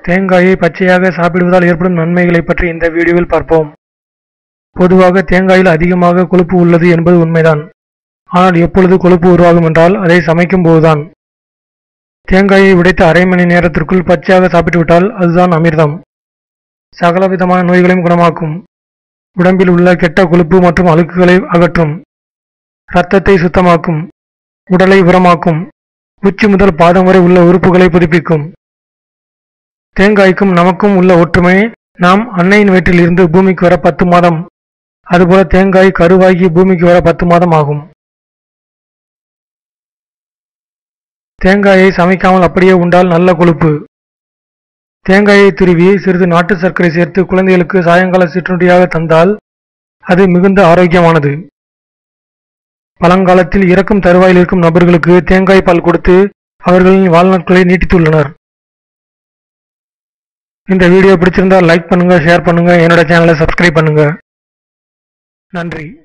தேங்காயை பச்சையாக சாப்பிடுவதால் ஏற்படும் நன்மைகளை பற்றி இந்த வீடியோவில் பார்ப்போம் பொதுவாக தேங்காயில் அதிகமாக கொழுப்பு உள்ளது என்பது உண்மைதான் ஆனால் எப்பொழுது கொழுப்பு உருவாகும் என்றால் அதை சமைக்கும் போதுதான் தேங்காயை உடைத்த அரை மணி நேரத்திற்குள் பச்சையாக சாப்பிட்டுவிட்டால் அதுதான் அமிர்தம் சகலவிதமான நோய்களையும் குணமாக்கும் உடம்பில் உள்ள கெட்ட கொழுப்பு மற்றும் அழுக்குகளை அகற்றும் இரத்தத்தை சுத்தமாக்கும் உடலை உரமாக்கும் உச்சி முதல் பாதம் வரை உள்ள உறுப்புகளை புதுப்பிக்கும் தேங்காய்க்கும் நமக்கும் உள்ள ஒற்றுமை நாம் அன்னையின் வயிற்றில் இருந்து பூமிக்கு வர பத்து மாதம் அதுபோல தேங்காய் கருவாகி பூமிக்கு வர பத்து மாதம் ஆகும் தேங்காயை சமைக்காமல் அப்படியே உண்டால் நல்ல கொழுப்பு தேங்காயை துருவி சிறிது நாட்டு சர்க்கரை சேர்த்து குழந்தைகளுக்கு சாயங்கால சிற்றுண்டியாக தந்தால் அது மிகுந்த ஆரோக்கியமானது பழங்காலத்தில் இறக்கும் தருவாயில் இருக்கும் நபர்களுக்கு தேங்காய் பால் கொடுத்து அவர்களின் வாழ்நாட்களை நீட்டித்துள்ளனர் இந்த வீடியோ பிடிச்சிருந்தா லைக் பண்ணுங்க ஷேர் பண்ணுங்க என்னோட சேனலை சப்ஸ்கிரைப் பண்ணுங்க நன்றி